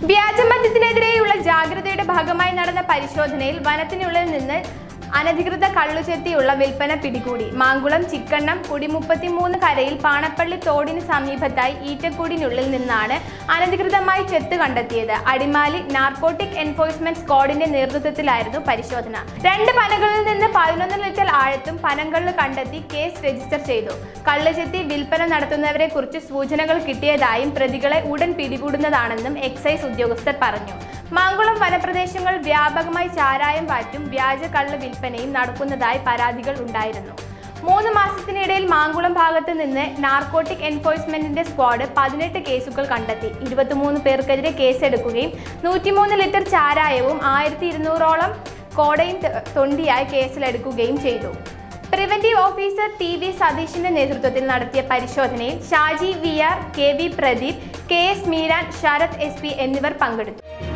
വ്യാജമദ്യത്തിനെതിരെയുള്ള ജാഗ്രതയുടെ ഭാഗമായി നടന്ന പരിശോധനയിൽ വനത്തിനുള്ളിൽ നിന്ന് അനധികൃത കള്ളുചെത്തിയുള്ള വിൽപ്പന പിടികൂടി മാങ്കുളം ചിക്കണ്ണം കുടിമുപ്പത്തിമൂന്ന് കരയിൽ പാണപ്പള്ളി തോടിന് സമീപത്തായി ഈറ്റക്കൂടിനുള്ളിൽ നിന്നാണ് അനധികൃതമായി ചെത്ത് കണ്ടെത്തിയത് അടിമാലി നാർക്കോട്ടിക് എൻഫോഴ്സ്മെന്റ് സ്ക്വാഡിന്റെ നേതൃത്വത്തിലായിരുന്നു പരിശോധന രണ്ട് പനകളിൽ നിന്ന് പതിനൊന്ന് ലിറ്റർ ആഴത്തും പനങ്കള്ള് കണ്ടെത്തി കേസ് രജിസ്റ്റർ ചെയ്തു കള്ളുചെത്തി വിൽപ്പന നടത്തുന്നവരെ കുറിച്ച് സൂചനകൾ കിട്ടിയതായും പ്രതികളെ ഉടൻ പിടികൂടുന്നതാണെന്നും എക്സൈസ് ഉദ്യോഗസ്ഥർ പറഞ്ഞു മാങ്കുളം വനപ്രദേശങ്ങൾ വ്യാപകമായി ചാരായം വാറ്റും വ്യാജ കള്ള് വിൽപ്പനയും നടക്കുന്നതായി പരാതികൾ ഉണ്ടായിരുന്നു മൂന്ന് മാസത്തിനിടയിൽ മാങ്കുളം ഭാഗത്ത് നിന്ന് നാർക്കോട്ടിക് എൻഫോഴ്സ്മെന്റിന്റെ സ്ക്വാഡ് പതിനെട്ട് കേസുകൾ കണ്ടെത്തി ഇരുപത്തിമൂന്ന് പേർക്കെതിരെ കേസെടുക്കുകയും നൂറ്റിമൂന്ന് ലിറ്റർ ചാരായവും ആയിരത്തി ഇരുന്നൂറോളം കോടയും ത- തൊണ്ടിയായി കേസിലെടുക്കുകയും ചെയ്തു പ്രിവന്റീവ് ഓഫീസർ ടി വി സതീഷിന്റെ നേതൃത്വത്തിൽ നടത്തിയ പരിശോധനയിൽ Shaji V R K V Pradeep K S Meeran Sarath S P എന്നിവർ പങ്കെടുത്തു